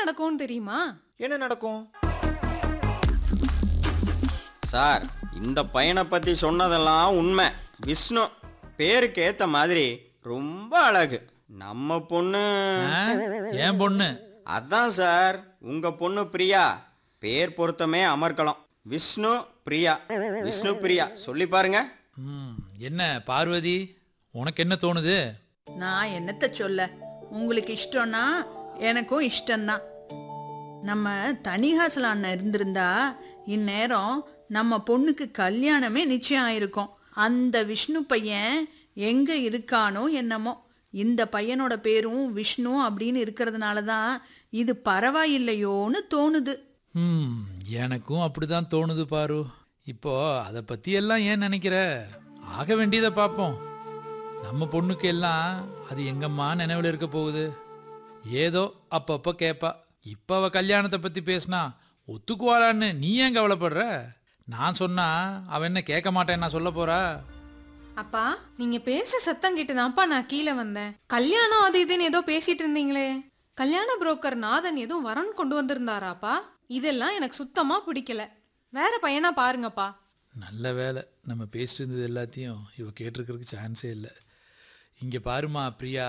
நடக்கும்னு தெரியுமா என்ன நடக்கும் சார் இந்த பையனை பற்றி சொன்னதெல்லாம் உண்மை விஷ்ணு பேருக்கு ஏற்ற மாதிரி ரொம்ப அழகு நம்ம பொண்ணு ஆ? என் பொண்ணு அதான் சார் உங்கள் பொண்ணு பிரியா பேர் பொருத்தமே அமர்க்கலாம் விஷ்ணு பிரியா விஷ்ணு பிரியா சொல்லி பாருங்க ம், என்ன பார்வதி உனக்கு என்ன தோணுது நான் என்னத்த சொல்ல உங்களுக்கு இஷ்டம்னா எனக்கும் இஷ்டம்தான் நம்ம தனிஹாசல் அண்ணன் இருந்திருந்தா இந்நேரம் நம்ம பொண்ணுக்கு கல்யாணமே நிச்சயம் ஆயிருக்கும் அந்த விஷ்ணு பையன் எங்க இருக்கானோ என்னமோ இந்த பையனோட பேரும் விஷ்ணு அப்படின்னு இருக்கிறதுனால தான் இது பரவாயில்லையோன்னு தோணுது ம் எனக்கும் அப்படிதான் தோணுது பாரு இப்போ அதை பத்தி எல்லாம் ஏன் நினைக்கிற ஆக வேண்டியதை பார்ப்போம் நம்ம பொண்ணுக்கு எல்லாம் அது எங்கம்மா நினைவில் இருக்க போகுது ஏதோ அப்பப்போ கேட்பா இப்போ அவ கல்யாணத்தை பத்தி பேசினா ஒத்துக்குவாளான்னு நீ ஏன் கவலைப்படுற நான் சொன்னா அவ என்ன கேட்க மாட்டேன் நான் சொல்ல போறா அப்பா நீங்க பேசுற சத்தம் கேட்டுதான்ப்பா நான் கீழே வந்தேன் கல்யாணம் அது இதுன்னு ஏதோ பேசிட்டு இருந்தீங்களே கல்யாண புரோக்கர் நாதன் எதுவும் வரன் கொண்டு வந்திருந்தாராப்பா இதெல்லாம் எனக்கு சுத்தமா பிடிக்கல வேற பையனா பாருங்கப்பா நல்ல வேலை நம்ம பேசிட்டு இருந்தது எல்லாத்தையும் இவ கேட்டிருக்கிறதுக்கு சான்ஸே இல்லை இங்கே பாருமா பிரியா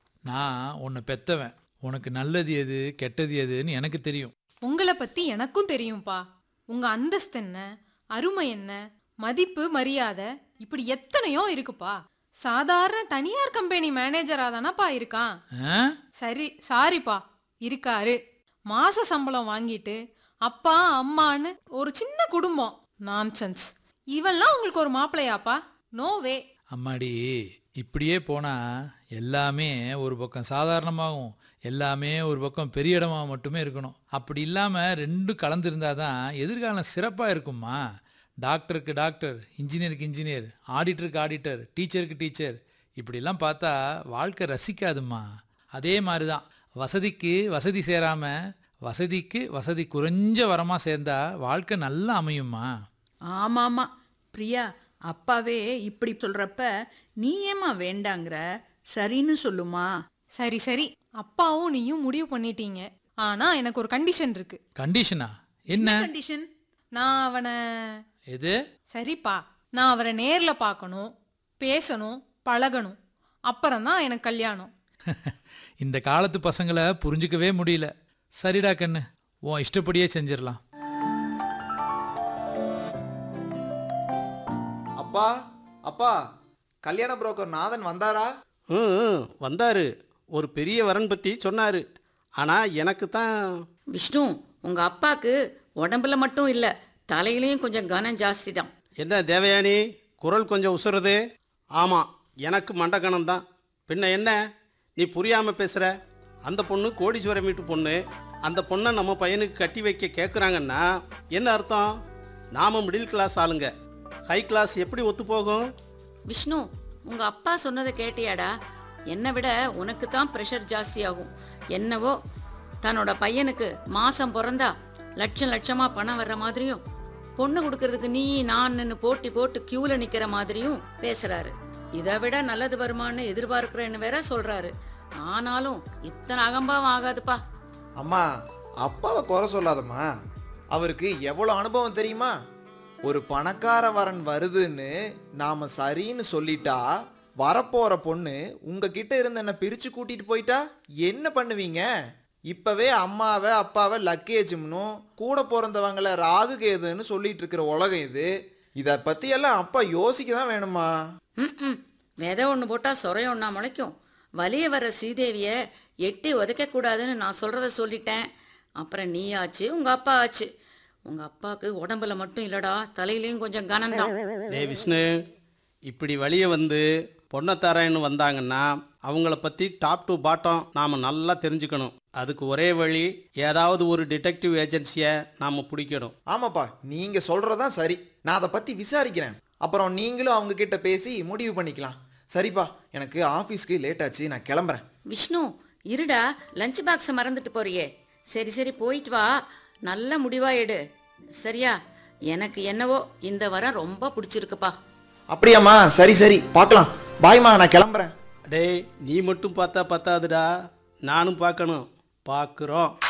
நான் உன்னை பெத்தவன் உனக்கு நல்லது எது கெட்டது எதுன்னு எனக்கு தெரியும் உங்களை பத்தி எனக்கும் தெரியும்ப்பா உங்க அந்தஸ்து என்ன அருமை என்ன மதிப்பு மரியாதை இப்படி எத்தனையோ இருக்குப்பா சாதாரண தனியார் கம்பெனி மேனேஜரா தானப்பா இருக்கான் ஆ? சரி சாரிப்பா இருக்காரு மாச சம்பளம் வாங்கிட்டு அப்பா அம்மான்னு ஒரு சின்ன குடும்பம் நான்சென்ஸ் இவெல்லாம் உங்களுக்கு ஒரு மாப்பிள்ளையாப்பா நோ வே அம்மாடி இப்படியே போனால் எல்லாமே ஒரு பக்கம் சாதாரணமாகவும் எல்லாமே ஒரு பக்கம் பெரிய இடமா மட்டுமே இருக்கணும் அப்படி இல்லாமல் ரெண்டும் கலந்துருந்தா தான் எதிர்காலம் சிறப்பாக இருக்கும்மா டாக்டருக்கு டாக்டர் இன்ஜினியருக்கு இன்ஜினியர் ஆடிட்டருக்கு ஆடிட்டர் டீச்சருக்கு டீச்சர் இப்படிலாம் பார்த்தா வாழ்க்கை ரசிக்காதும்மா அதே மாதிரி தான் வசதிக்கு வசதி சேராமல் வசதிக்கு வசதி குறைஞ்ச வரமாக சேர்ந்தா வாழ்க்கை நல்லா அமையும்மா ஆமாமா பிரியா அப்பாவே இப்படி சொல்றப்ப நீ ஏமா வேண்டாங்கிற சரின்னு சொல்லுமா சரி சரி அப்பாவும் நீயும் முடிவு பண்ணிட்டீங்க ஆனா எனக்கு ஒரு கண்டிஷன் இருக்கு கண்டிஷனா என்ன கண்டிஷன் நான் அவனை எது சரிப்பா நான் அவரை நேர்ல பார்க்கணும் பேசணும் பழகணும் அப்புறம்தான் எனக்கு கல்யாணம் இந்த காலத்து பசங்களை புரிஞ்சுக்கவே முடியல சரிடா கண்ணு உன் இஷ்டப்படியே செஞ்சிடலாம் அப்பா அப்பா கல்யாண புரோக்கர் நாதன் வந்தாரா ம் ம், வந்தாரு ஒரு பெரிய வரன் பற்றி சொன்னார் ஆனால் எனக்கு தான் விஷ்ணு உங்க அப்பாக்கு உடம்புல மட்டும் இல்ல தலையிலயும் கொஞ்சம் கனம் ஜாஸ்தி தான் என்ன தேவயானி குரல் கொஞ்சம் உசுறது ஆமாம் எனக்கு மண்டகணம் தான் பின்ன என்ன நீ புரியாமல் பேசுகிற அந்த பொண்ணு கோடீஸ்வரம் வீட்டு பொண்ணு அந்த பொண்ணை நம்ம பையனுக்கு கட்டி வைக்க கேட்குறாங்கன்னா என்ன அர்த்தம் நாம மிடில் கிளாஸ் ஆளுங்க ஹை கிளாஸ் எப்படி ஒத்து போகும் விஷ்ணு உங்க அப்பா சொன்னதை கேட்டியாடா என்னை விட உனக்கு தான் ப்ரெஷர் ஜாஸ்தி ஆகும் என்னவோ தன்னோட பையனுக்கு மாசம் பிறந்தா லட்சம் லட்சமா பணம் வர்ற மாதிரியும் பொண்ணு கொடுக்கறதுக்கு நீ நான் போட்டி போட்டு கியூல நிக்கிற மாதிரியும் பேசுறாரு இதை விட நல்லது வருமான்னு எதிர்பார்க்கிறேன்னு வேற சொல்றாரு ஆனாலும் இத்தனை அகம்பாவம் ஆகாதுப்பா அம்மா அப்பாவை குறை சொல்லாதம்மா அவருக்கு எவ்வளோ அனுபவம் தெரியுமா ஒரு பணக்கார வரன் வருதுன்னு நாம சரின்னு சொல்லிட்டா வரப்போற பொண்ணு உங்ககிட்ட இருந்து என்ன பிரிச்சு கூட்டிட்டு போயிட்டா என்ன பண்ணுவீங்க இப்பவே அம்மாவை அப்பாவை லக்கேஜும்னும் கூட பிறந்தவங்கள ராகு கேதுன்னு சொல்லிட்டு இருக்கிற உலகம் இது இதை பத்தி எல்லாம் அப்பா யோசிக்க தான் வேணுமா ம் விதை ஒன்று போட்டால் சொரைய ஒன்றா முளைக்கும் வலிய வர ஸ்ரீதேவியை எட்டி உதைக்கக்கூடாதுன்னு நான் சொல்கிறத சொல்லிட்டேன் அப்புறம் நீ ஆச்சு உங்கள் அப்பா ஆச்சு உங்கள் அப்பாவுக்கு உடம்புல மட்டும் இல்லடா தலையிலையும் கொஞ்சம் கனம்தான் டே விஷ்ணு இப்படி வழியே வந்து பொண்ணத்தாரன்னு வந்தாங்கன்னா அவங்கள பற்றி டாப் டு பாட்டம் நாம் நல்லா தெரிஞ்சுக்கணும் அதுக்கு ஒரே வழி ஏதாவது ஒரு டிடெக்டிவ் ஏஜென்சியை நாம் பிடிக்கணும் ஆமாப்பா நீங்க சொல்றதான் சரி நான் அதை பத்தி விசாரிக்கிறேன் அப்புறம் நீங்களும் அவங்க கிட்ட பேசி முடிவு பண்ணிக்கலாம் சரிப்பா எனக்கு ஆஃபீஸ்க்கு லேட் ஆச்சு நான் கிளம்புறேன் விஷ்ணு இருடா லஞ்ச் பாக்ஸை மறந்துட்டு போறியே சரி சரி போயிட்டு வா நல்ல முடிவா எடு சரியா எனக்கு என்னவோ இந்த வாரம் ரொம்ப பிடிச்சிருக்குப்பா அப்படியாம்மா சரி சரி பார்க்கலாம் பாய்மா நான் கிளம்புறேன் டேய் நீ மட்டும் பார்த்தா பத்தாதுடா நானும் பார்க்கணும் பார்க்குறோம்